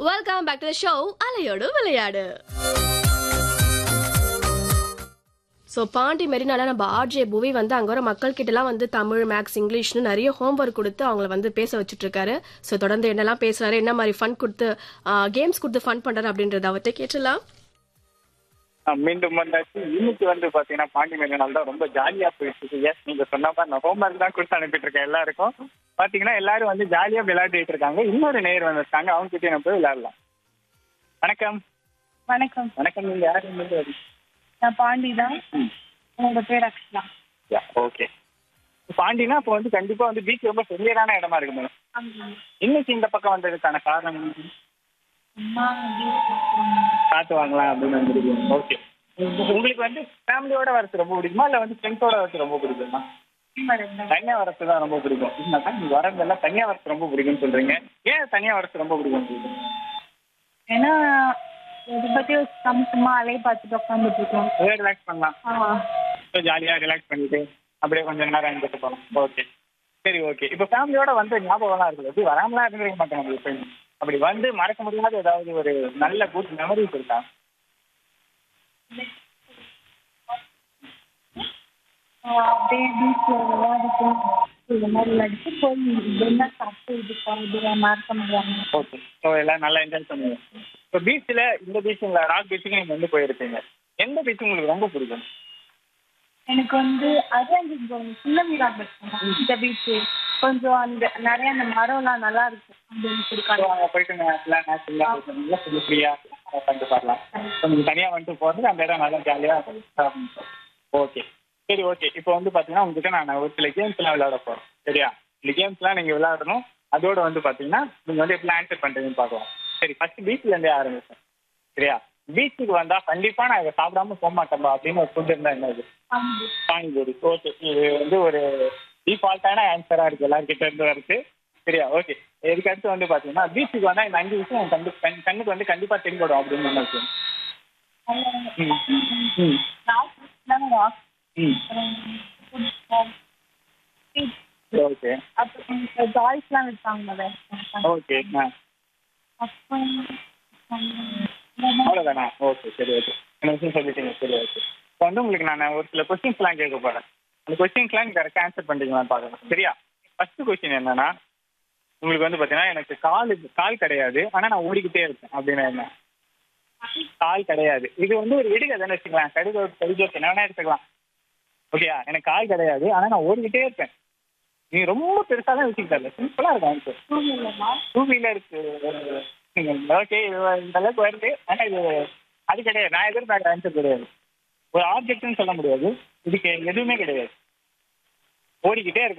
Welcome back to the show அலையோடு விளையாடு so Pandi மெரினால நம்ம ஆர்ஜே புவி வந்து அங்கே வர மக்கள் கிட்டலாம் வந்து தமிழ் மேக்ஸ் இங்கிலீஷ்னு நிறைய ஹோம்ஒர்க் கொடுத்து அவங்கள வந்து பேச வச்சுட்டு இருக்காரு ஸோ தொடர்ந்து என்னெல்லாம் பேசுறாரு என்ன மாதிரி ஃபன் கொடுத்து கேம்ஸ் கொடுத்து ஃபன் பண்றாரு அப்படின்றத அவர்கிட்ட கேட்டலாம் ஆ, மீண்டும் வந்தாச்சு இன்னைக்கு வந்து பாத்தீங்கன்னா பாண்டி மேனால் தான் ரொம்ப ஜாலியா போயிட்டு இருக்கு எஸ் நீங்க சொன்ன மாதிரி நான் ஹோம்ஒர்க் தான் கொடுத்து அனுப்பிட்டு இருக்கேன் எல்லாருக்கும் பாத்தீங்கன்னா எல்லாரும் வந்து ஜாலியா விளையாடிட்டு இருக்காங்க இன்னொரு நேர் வந்திருக்காங்க அவங்க கிட்டே நம்ம போய் விளையாடலாம் வணக்கம் வணக்கம் வணக்கம் நீங்க யாரு இருந்து வரீங்க? நான் பாண்டி தான் உங்களோட பேர் அக்ஷயா யா ஓகே பாண்டினா இப்போ வந்து கண்டிப்பா வந்து பீச் ரொம்ப ஃபெமிலியரான இடமா இருக்கு மேடம் இன்னைக்கு இந்த பக்கம் வந்ததுக்கான காரணம் என்ன? அம்மா காத்து வாங்கலாம் அப்படின்னு வந்துருக்கீங்க ஓகே உங்களுக்கு வந்து ஃபேமிலியோட வரது ரொம்ப பிடிக்குமா இல்ல வந்து ஃப்ரெண்ட்ஸோட வரது ரொம்ப பிடிக்குமா தனியா வரது தான் ரொம்ப பிடிக்கும் இல்லைனாக்கா நீங்க வரதெல்லாம் தனியா வரது ரொம்ப பிடிக்கும்னு சொல்றீங்க ஏன் தனியா வரது ரொம்ப பிடிக்கும் உங்களுக்கு? ஏன்னா இதை பத்தி யோசிக்காம சும்மா அலைய பார்த்துட்டு உட்காந்துட்டு இருக்கோம் அப்படியே ரிலாக்ஸ் பண்ணலாம் ஆ ஜாலியா ரிலாக்ஸ் பண்ணிட்டு அப்படியே கொஞ்சம் நேரம் இருந்துட்டு போகலாம் ஓகே சரி ஓகே இப்போ ஃபேமிலியோட வந்து ஞாபகம்லாம் இருக்குது எப்படி வராமலாம் இருந்திருக்க மாட்டேன் நம்ம எப்பயுமே அப்படி வந்து மறக்க முடியாத ஏதாவது ஒரு நல்ல குட் மெமரிஸ் இருக்கா ஆ, அப்படியே பீச்ல விளையாடிட்டு இந்த மாதிரி விளையாடிட்டு போய் என்ன சாப்பிட்டு இது போகிறது மறக்க முடியாம ஓகே ஸோ எல்லாம் நல்லா என்ஜாய் பண்ணுங்க இப்போ பீச்சில் இந்த பீச்சுங்களா ராக் பீச்சுக்கு நீங்கள் வந்து போயிருப்பீங்க எந்த பீச் உங்களுக்கு ரொம்ப பிடிக்கும் எனக்கு வந்து அதான் இந்த சின்ன வீடா இந்த பீச் கொஞ்சம் அந்த நிறைய அந்த மரம்லாம் நல்லா இருக்கும் அப்படின்னு ஸோ சொல்லிருக்காங்க அங்கே போயிட்டு நேரத்தில் நேச்சுரலாக போயிட்டு கொஞ்சம் ஃப்ரீயாக பண்ணிட்டு வரலாம் ஸோ நீங்கள் தனியாக வந்துட்டு போகிறது அந்த இடம் நல்லா ஜாலியாக ஓகே சரி ஓகே இப்போ வந்து பார்த்தீங்கன்னா உங்ககிட்ட நான் ஒரு சில கேம்ஸ்லாம் விளையாட போகிறேன் சரியா இந்த கேம்ஸ்லாம் நீங்கள் விளையாடணும் அதோட வந்து பார்த்தீங்கன்னா நீங்கள் வந்து எப்படி ஆன்சர் பண்ணுறீங்கன்னு பார்க்கலாம் சரி ஃபஸ்ட்டு பீச்லேருந்தே ஆரம்பிச்சேன் சரியா பீச்சுக்கு வந்தால் கண்டிப்பாக நான் இதை சாப்பிடாம போக மாட்டேன்பா அப்படின்னு ஒரு ஃபுட் இருந்தால் என்னது பானிபூரி ஓகே இது வந்து ஒரு டிஃபால்ட்டான ஆன்சராக இருக்குது எல்லாருக்கிட்ட இருந்து வருது சரியா ஓகே இதுக்கு அடுத்து வந்து பார்த்தீங்கன்னா பீச்சுக்கு வந்தால் இந்த அஞ்சு விஷயம் என் கண்டு கண் கண்ணுக்கு வந்து கண்டிப்பாக தென்படும் அப்படின்னு நினைச்சு ம் ம் ராக் ம் ஓகே அப்புறம் டாய்ஸ்லாம் விற்பாங்க ஓகே ஆ அப்புறம் அவ்வளோதானா ஓகே சரி ஓகே என்ன விஷயம் சொல்லிட்டீங்க சரி ஓகே இப்போ வந்து உங்களுக்கு நான் ஒரு சில கொஸ்டின்ஸ்லாம் கேட்க போகிறேன் அந்த கொஸ்டின்ஸ்லாம் நீங்கள் கரெக்டாக ஆன்சர் பண்ணுறீங்களான்னு பார்க்கலாம் சரியா ஃபஸ்ட்டு கொஸ்டின் என்னன்னா உங்களுக்கு வந்து பார்த்தீங்கன்னா எனக்கு கால் கால் கிடையாது ஆனால் நான் ஓடிக்கிட்டே இருப்பேன் அப்படின்னா என்ன கால் கிடையாது இது வந்து ஒரு விடுகதைன்னு வச்சுக்கலாம் கடித கடிதம் என்ன வேணா எடுத்துக்கலாம் ஓகேயா எனக்கு கால் கிடையாது ஆனால் நான் ஓடிக்கிட்டே இருப்பேன் நீ ரொம்ப பெருசாக தான் வச்சுக்கிட்டல சிம்பிளாக இருக்கும் ஆன்சர் டூ வீலருக்கு ஓகே இது இந்த அளவுக்கு வருது ஆனால் இது அது கிடையாது நான் எதிர்பார்க்குற ஆன்சர் கிடையாது ஒரு ஆப்ஜெக்ட்னு சொல்ல முடியாது இதுக்கு எதுவுமே கிடையாது ஓடிக்கிட்டே இருக்கு